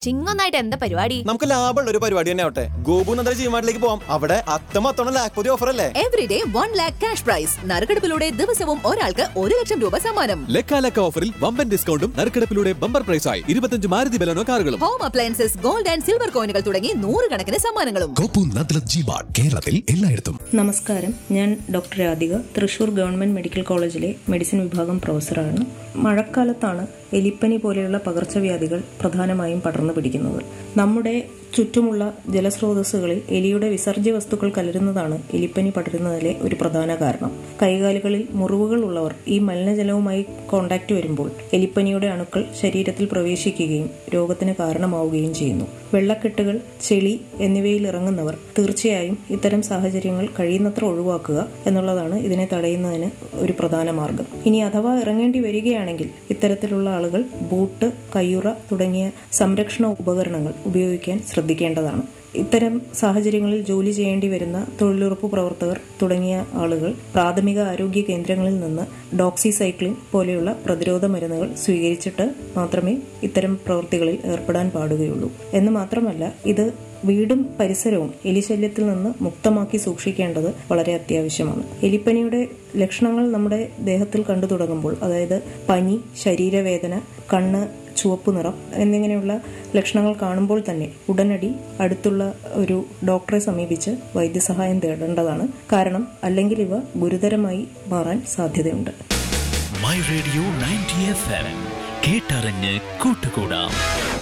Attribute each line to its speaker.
Speaker 1: ചിങ്ങൊന്നായിട്ട് എന്താ പരിപാടി
Speaker 2: നമുക്ക് ലാഭമുള്ള ഒരു പരിപാടി തന്നെ ആവട്ടെ ഗോപു നന്ദന ജിമാർട്ടിലേക്ക് പോവാം അവിടെ അത്തം അത്തോണം ലാഖ്പതി ഓഫർ അല്ലേ
Speaker 3: everyday one lakh cash prize നറുക്കെടുപ്പിലൂടെ ദിവസവും ഒരാൾക്ക് ഒരു ലക്ഷം രൂപ സമ്മാനം
Speaker 4: ലക്കാലക്ക ഓഫറിൽ വമ്പൻ ഡിസ്കൗണ്ടും നറുക്കെടുപ്പിലൂടെ ബമ്പർ പ്രൈസായി ഇരുപത്തഞ്ച് മാരുതി ബലനോ കാറുകളും
Speaker 3: home appliances gold and silver കോയിനുകൾ തുടങ്ങി നൂറുകണക്കിന് സമ്മാനങ്ങളും
Speaker 5: കോപ്പു നദ്ലത് ജിമാർട്ട് കേരളത്തിൽ എല്ലായിടത്തും
Speaker 6: നമസ്കാരം ഞാൻ doctor Radhika Thrissur government medical കോളേജിലെ മെഡിസിൻ വിഭാഗം പ്രൊഫസറാണ് മഴക്കാലത്താണ് എലിപ്പനി പോലെയുള്ള പകർച്ചവ്യാധികൾ പ്രധാനമായും പടർന്നു പിടിക്കുന്നത് നമ്മുടെ ചുറ്റുമുള്ള ജലസ്രോതസ്സുകളിൽ എലിയുടെ വിസർജ്യ വസ്തുക്കൾ കലരുന്നതാണ് എലിപ്പനി പടരുന്നതിലെ ഒരു പ്രധാന കാരണം കൈകാലുകളിൽ മുറിവുകൾ ഉള്ളവർ ഈ മലിനജലവുമായി കോണ്ടാക്ട് വരുമ്പോൾ എലിപ്പനിയുടെ അണുക്കൾ ശരീരത്തിൽ പ്രവേശിക്കുകയും രോഗത്തിന് കാരണമാവുകയും ചെയ്യുന്നു വെള്ളക്കെട്ടുകൾ ചെളി എന്നിവയിൽ ഇറങ്ങുന്നവർ തീർച്ചയായും ഇത്തരം സാഹചര്യങ്ങൾ കഴിയുന്നത്ര ഒഴിവാക്കുക എന്നുള്ളതാണ് ഇതിനെ തടയുന്നതിന് ഒരു പ്രധാന മാർഗം ഇനി അഥവാ ഇറങ്ങേണ്ടി വരികയാണെങ്കിൽ ഇത്തരത്തിലുള്ള ആളുകൾ ബൂട്ട് കയ്യുറ തുടങ്ങിയ സംരക്ഷണ ഉപകരണങ്ങൾ ഉപയോഗിക്കാൻ ശ്രദ്ധിക്കേണ്ടതാണ് ഇത്തരം സാഹചര്യങ്ങളിൽ ജോലി ചെയ്യേണ്ടി വരുന്ന തൊഴിലുറപ്പ് പ്രവർത്തകർ തുടങ്ങിയ ആളുകൾ പ്രാഥമിക ആരോഗ്യ കേന്ദ്രങ്ങളിൽ നിന്ന് ഡോക്സിസൈക്ലിൻ പോലെയുള്ള പ്രതിരോധ മരുന്നുകൾ സ്വീകരിച്ചിട്ട് മാത്രമേ ഇത്തരം പ്രവൃത്തികളിൽ ഏർപ്പെടാൻ പാടുകയുള്ളൂ എന്ന് മാത്രമല്ല ഇത് വീടും പരിസരവും എലിശല്യത്തിൽ നിന്ന് മുക്തമാക്കി സൂക്ഷിക്കേണ്ടത് വളരെ അത്യാവശ്യമാണ് എലിപ്പനിയുടെ ലക്ഷണങ്ങൾ നമ്മുടെ ദേഹത്തിൽ കണ്ടു തുടങ്ങുമ്പോൾ അതായത് പനി ശരീരവേദന കണ്ണ് ചുവപ്പ് നിറം എന്നിങ്ങനെയുള്ള ലക്ഷണങ്ങൾ കാണുമ്പോൾ തന്നെ ഉടനടി അടുത്തുള്ള ഒരു ഡോക്ടറെ സമീപിച്ച് വൈദ്യസഹായം തേടേണ്ടതാണ് കാരണം അല്ലെങ്കിൽ ഇവ ഗുരുതരമായി മാറാൻ സാധ്യതയുണ്ട്
Speaker 7: my radio ninety F M കേട്ടറിഞ്ഞ് കൂട്ടുകൂടാം